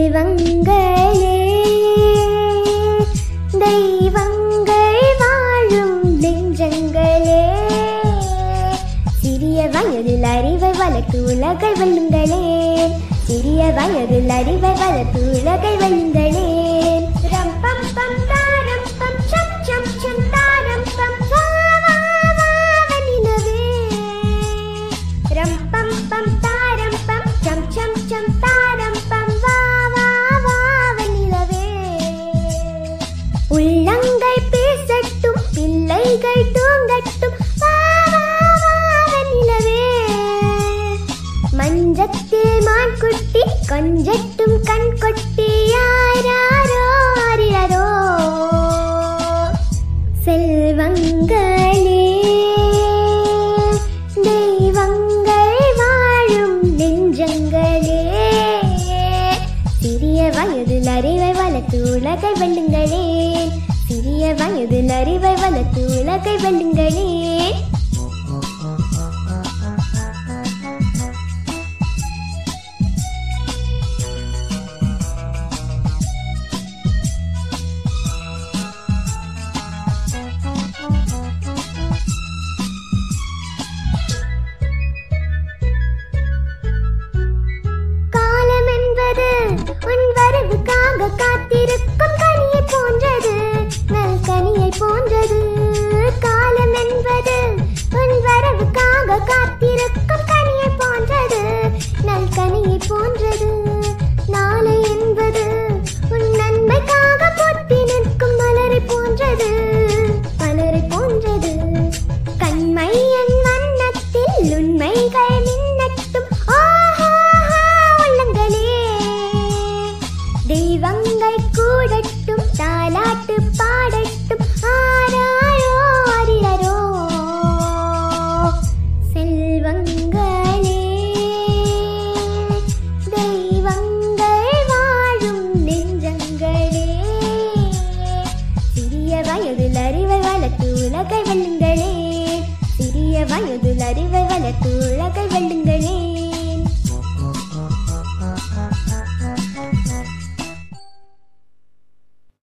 செல்வங்களே தெய்வங்கள் வாழும் நெஞ்சங்களே சிறிய வயதில் அறிவை வளர்த்து உலகை வெல்லுங்களே சிறிய வயதில் அறிவை வளர்த்து உலகை வெல்லுங்களே ரம் பம் பம் தாரம் பம் சம் சம் சம் தாரம் பம் வா வா வா வெண்ணிலவே ரம் பம் பம் தாரம் பம் சம் சம் சம் தாரம் பம் வா வா வா வெண்ணிலவே உள்ளங்கள் பேசட்டும் பிள்ளைகள் தூங்கட்டும் வா வா வா வெண்ணிலவே மஞ்சத்தில் மான் குட்டி கொஞ்சட்டும் கண் கொட்டி யாராரோ அறியாரோ செல்வங்களே தெய்வங்கள் வாழும் நெஞ்சங்களே சிறிய வயதில் அறிவை வளர்த்து உலகை வெல்லுங்களே சிறிய வயதில் அறிவை வளர்த்து உலகை வெல்லுங்களே காலம் என்பது உன் வரவுக்காக காத்திருக்கும் கனியை போன்றது நல் கனியை போன்றது காலம் என்பது உன் வரவுக்காக காத்திருக்கும் கனியை போன்றது நல் கனியை போன்றது நாளை என்பது உன் நன்மைக்காக பொத்தி நிற்கும் மலரை போன்றது மலரை போன்றது கண்மை என் வண்ணத்தில் உண்மைகள் மின்னட்டும் ஆஹா உள்ளங்களே தெய்வங்கள் கூடட்டும் தாலாட்டு பாடட்டும் ஆராரோ அறியரோ செல்வங்களே தெய்வங்கள் வாழும் நெஞ்சங்களே சிறிய வயதில் அறிவை வளர்த்து உலகை வெல்லுங்களே சிறிய வயதில் அறிவை வளர்த்து உலகை வெல்லுங்களே